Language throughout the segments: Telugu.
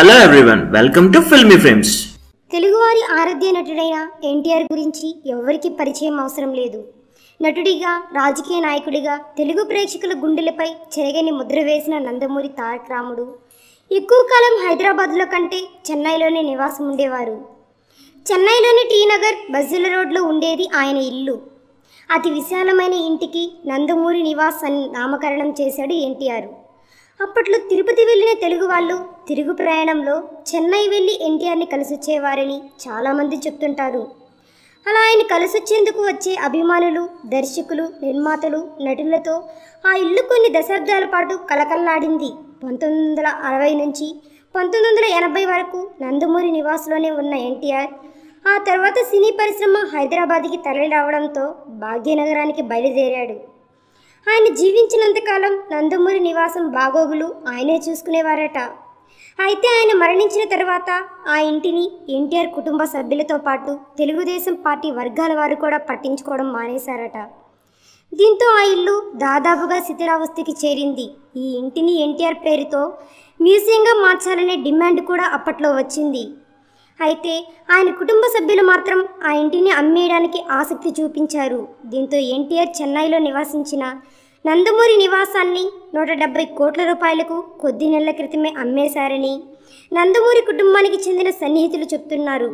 hello everyone welcome to Filmy Frames తెలుగువారి ఆరాధ్య నటుడైన ఎన్టీఆర్ గురించి ఎవరికి పరిచయం అవసరం లేదు నటుడిగా రాజకీయ నాయకుడిగా తెలుగు ప్రేక్షకుల గుండెలపై చెరగని ముద్ర వేసిన నందమూరి తారక రాముడు ఎక్కువ కాలం హైదరాబాద్లో కంటే చెన్నైలోనే నివాసం ఉండేవారు చెన్నైలోని టీ నగర్ బజ్జుల రోడ్లో ఉండేది ఆయన ఇల్లు అతి విశాలమైన ఇంటికి నందమూరి నివాస్ అని నామకరణం చేశాడు ఎన్టీఆర్ అప్పట్లో తిరుపతి వెళ్ళిన తెలుగు వాళ్ళు తిరుగు ప్రయాణంలో చెన్నై వెళ్ళి ఎన్టీఆర్ని కలిసొచ్చేవారని చాలామంది చెప్తుంటారు అలా ఆయన కలిసొచ్చేందుకు వచ్చే అభిమానులు దర్శకులు నిర్మాతలు నటులతో ఆ ఇల్లు కొన్ని దశాబ్దాల పాటు కలకల్లాడింది పంతొమ్మిది వందల అరవై నుంచి పంతొమ్మిది వందల ఎనభై వరకు నందమూరి నివాస్లోనే ఉన్న ఎన్టీఆర్ ఆ తర్వాత సినీ పరిశ్రమ హైదరాబాద్కి తరలి రావడంతో భాగ్యనగరానికి బయలుదేరాడు ఆయన జీవించినంతకాలం నందమూరి నివాసం బాగోగులు ఆయనే చూసుకునేవారట అయితే ఆయన మరణించిన తర్వాత ఆ ఇంటిని ఎన్టీఆర్ కుటుంబ సభ్యులతో పాటు తెలుగుదేశం పార్టీ వర్గాల వారు కూడా పట్టించుకోవడం మానేశారట దీంతో ఆ ఇల్లు దాదాపుగా శిథిలావస్థకి చేరింది ఈ ఇంటిని ఎన్టీఆర్ పేరుతో మ్యూజియంగా మార్చాలనే డిమాండ్ కూడా అప్పట్లో వచ్చింది అయితే ఆయన కుటుంబ సభ్యులు మాత్రం ఆ ఇంటిని అమ్మేయడానికి ఆసక్తి చూపించారు దీంతో ఎన్టీఆర్ చెన్నైలో నివాసించిన నందమూరి నివాసాన్ని నూట డెబ్బై కోట్ల రూపాయలకు కొద్ది నెలల క్రితమే అమ్మేశారని నందమూరి కుటుంబానికి చెందిన సన్నిహితులు చెప్తున్నారు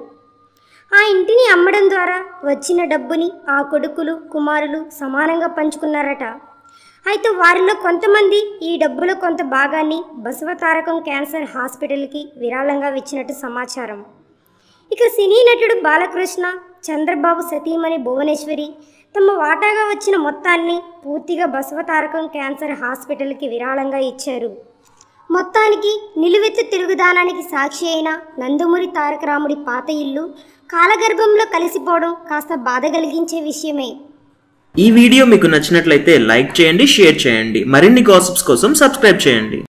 ఆ ఇంటిని అమ్మడం ద్వారా వచ్చిన డబ్బుని ఆ కొడుకులు కుమారులు సమానంగా పంచుకున్నారట అయితే వారిలో కొంతమంది ఈ డబ్బులో కొంత భాగాన్ని బసవతారకం క్యాన్సర్ హాస్పిటల్కి విరాళంగా ఇచ్చినట్టు సమాచారం ఇక సినీ నటుడు బాలకృష్ణ చంద్రబాబు సతీమణి భువనేశ్వరి తమ వాటాగా వచ్చిన మొత్తాన్ని పూర్తిగా బసవతారకం క్యాన్సర్ హాస్పిటల్కి విరాళంగా ఇచ్చారు మొత్తానికి నిలువెత్తు తిరుగుదానానికి సాక్షి అయిన నందమూరి తారక రాముడి పాత ఇల్లు కాలగర్భంలో కలిసిపోవడం కాస్త బాధ కలిగించే విషయమే ఈ వీడియో మీకు నచ్చినట్లయితే లైక్ చేయండి షేర్ చేయండి మరిన్ని గాసిప్స్ కోసం సబ్స్క్రైబ్ చేయండి